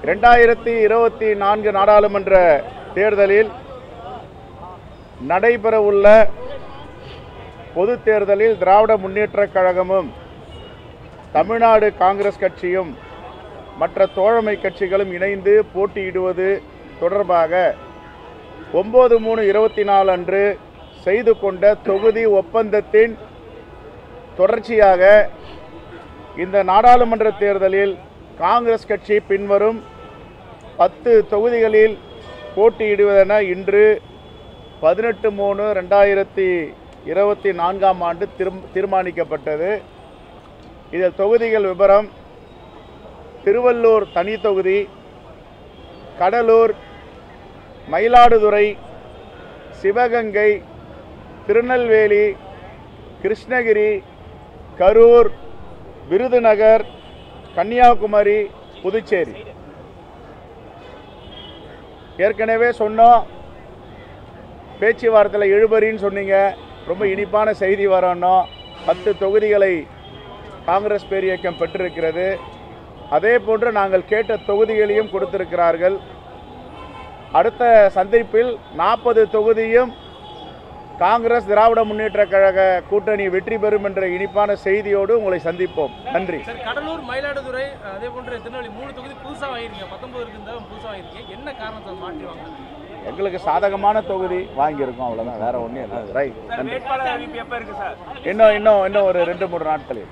ரெண்டாயிரத்தி இருபத்தி நான்கு நாடாளுமன்ற தேர்தலில் நடைபெறவுள்ள பொதுத் தேர்தலில் திராவிட முன்னேற்றக் கழகமும் தமிழ்நாடு காங்கிரஸ் கட்சியும் மற்ற தோழமை கட்சிகளும் இணைந்து போட்டியிடுவது தொடர்பாக ஒம்பது மூணு இருபத்தி நாலு அன்று செய்து கொண்ட தொகுதி ஒப்பந்தத்தின் தொடர்ச்சியாக இந்த நாடாளுமன்ற தேர்தலில் காங்கிரஸ் கட்சி பின்வரும் பத்து தொகுதிகளில் போட்டியிடுவதென இன்று பதினெட்டு மூணு ரெண்டாயிரத்தி இருபத்தி நான்காம் ஆண்டு திரும் தீர்மானிக்கப்பட்டது இதில் தொகுதிகள் விவரம் திருவள்ளூர் தனி தொகுதி கடலூர் மயிலாடுதுறை சிவகங்கை திருநெல்வேலி கிருஷ்ணகிரி கரூர் விருதுநகர் கன்னியாகுமரி புதுச்சேரி ஏற்கனவே சொன்னோம் பேச்சுவார்த்தையில் இழுபறின்னு சொன்னீங்க ரொம்ப இனிப்பான செய்தி வரணும் பத்து தொகுதிகளை காங்கிரஸ் பேரியக்கம் பெற்றிருக்கிறது அதே போன்று நாங்கள் கேட்ட தொகுதிகளையும் கொடுத்திருக்கிறார்கள் அடுத்த சந்திப்பில் நாற்பது தொகுதியும் காங்கிரஸ் திராவிட முன்னேற்ற கழக கூட்டணி வெற்றி பெறும் என்ற இனிப்பான செய்தியோடு உங்களை சந்திப்போம் நன்றி சார் கடலூர் மயிலாடுதுறை அதே போன்று திருநெல்வேலி மூணு தொகுதி புதுசாக வாங்கிருக்கீங்க பத்தொன்பது இருக்குதா புதுசாக வாங்கிருக்கீங்க என்ன காரணத்தை மாற்றி வாங்க எங்களுக்கு சாதகமான தொகுதி வாங்கியிருக்கோம் அவ்வளோதான் வேற ஒன்றும் இல்லை ரைட் நன்றி வேட்பாளர் அறிவிப்பு எப்போ இருக்கு சார் இன்னும் இன்னும் இன்னும் ஒரு ரெண்டு மூணு நாட்களில்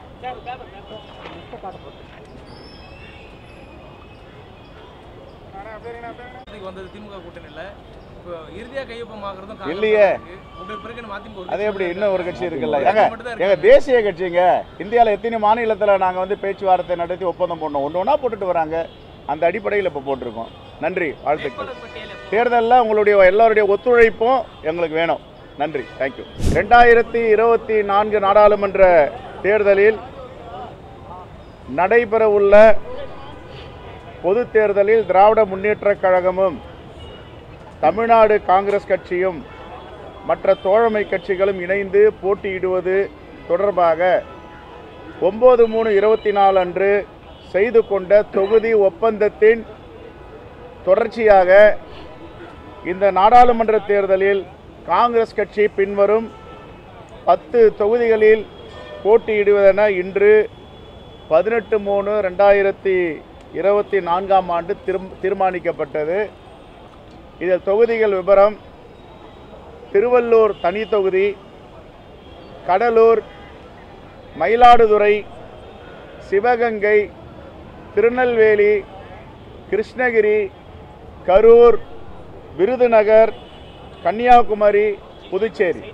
இன்னைக்கு வந்தது திமுக கூட்டணியில் இப்போ இறுதியாக கையொப்பமாகறதும் காங்கிரஸ் இல்லையே. இருக்கு. உங்களுக்கு பிறகு என்ன அதிமுக ஒரு அது கட்சி எப்படி மட்டும் இன்னும் ஒரு இருக்கு. கட்சி இருக்குல்ல ஒரு ஏங்க கட்சி மட்டும் தான் எங்க இருக்கு. தேசிய கட்சிங்க இந்தியாவில் எத்தனை மாநிலத்தில் நாங்கள் வந்து பேச்சுவார்த்தை நடத்தி ஒப்பந்தம் போடணும் ஒன்று ஒன்றா போட்டுட்டு வராங்க அந்த அடிப்படையில் இப்போ போட்டிருக்கோம் நன்றி வாழ்த்துக்கள் தேர்தலில் உங்களுடைய எல்லாருடைய ஒத்துழைப்பும் எங்களுக்கு வேணும் நன்றி தேங்க்யூ ரெண்டாயிரத்தி இருபத்தி நான்கு நாடாளுமன்ற தேர்தலில் நடைபெறவுள்ள பொதுத் தேர்தலில் திராவிட முன்னேற்றக் கழகமும் தமிழ்நாடு காங்கிரஸ் கட்சியும் மற்ற தோழமை கட்சிகளும் இணைந்து போட்டியிடுவது தொடர்பாக ஒம்பது மூணு இருபத்தி நாலு அன்று செய்து கொண்ட தொகுதி ஒப்பந்தத்தின் தொடர்ச்சியாக இந்த நாடாளுமன்ற தேர்தலில் காங்கிரஸ் கட்சி பின்வரும் பத்து தொகுதிகளில் போட்டியிடுவதென இன்று பதினெட்டு மூணு ரெண்டாயிரத்தி இருபத்தி நான்காம் ஆண்டு திரும் தீர்மானிக்கப்பட்டது இதில் தொகுதிகள் விவரம் திருவள்ளூர் தனி தொகுதி கடலூர் மயிலாடுதுறை சிவகங்கை திருநெல்வேலி கிருஷ்ணகிரி கரூர் விருதுநகர் கன்னியாகுமரி புதுச்சேரி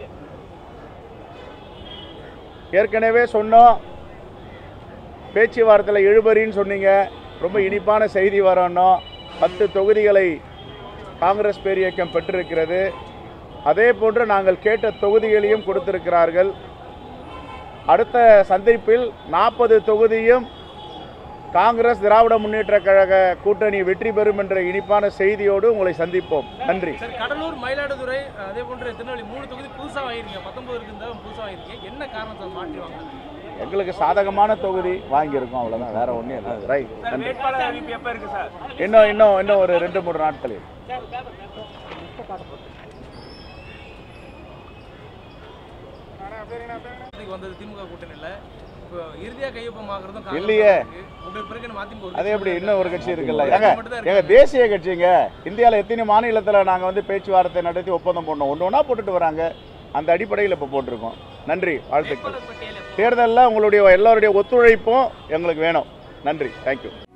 ஏற்கனவே சொன்னோம் பேச்சுவார்த்தையில் இழுபறின்னு சொன்னீங்க ரொம்ப இனிப்பான செய்தி வரணும் பத்து தொகுதிகளை காங்கிரஸ் பேரியக்கம் பெற்றிருக்கிறது அதே போன்று நாங்கள் கேட்ட தொகுதிகளையும் கொடுத்திருக்கிறார்கள் அடுத்த சந்திப்பில் நாற்பது தொகுதியும் காங்கிரஸ் திராவிட முன்னேற்ற கழக கூட்டணி வெற்றி பெறும் என்ற இனிப்பான செய்தியோடு உங்களை சந்திப்போம் நன்றி சார் கடலூர் மயிலாடுதுறை அதே போன்று திருநெல்வேலி மூணு தொகுதி புதுசாக வாங்கிருக்கீங்க பத்தொன்பது இருக்குதா புதுசாக வாங்கிருக்கீங்க என்ன காரணத்தை மாற்றி வாங்க எங்களுக்கு சாதகமான தொகுதி வாங்கியிருக்கோம் அவ்வளோதான் வேற ஒன்றும் இல்லை ரைட் நன்றி வேட்பாளர் அறிவிப்பு எப்போ இருக்கு சார் இன்னும் இன்னும் இன்னும் ஒரு ரெண்டு மூணு நாட்களில் இன்னைக்கு வந்தது திமுக கூட்டணியில் இப்போ இறுதியாக கையொப்பமாகறதும் காங்கிரஸ் இல்லையே. இருக்கு. உங்களுக்கு பிறகு என்ன அதிமுக ஒரு அது கட்சி எப்படி மட்டும் இன்னும் ஒரு கட்சி இருக்குல்ல ஒரு ஏங்க கட்சி மட்டும் தான் எங்க இருக்கு. தேசிய கட்சிங்க இந்தியாவில் எத்தனை மாநிலத்தில் நாங்கள் வந்து பேச்சுவார்த்தை நடத்தி ஒப்பந்தம் போடணும் ஒன்று ஒன்றா போட்டுட்டு வராங்க அந்த அடிப்படையில் இப்போ போட்டிருக்கோம் நன்றி வாழ்த்துக்கள் தேர்தலில் உங்களுடைய எல்லாருடைய ஒத்துழைப்பும் எங்களுக்கு வேணும் நன்றி தேங்க்யூ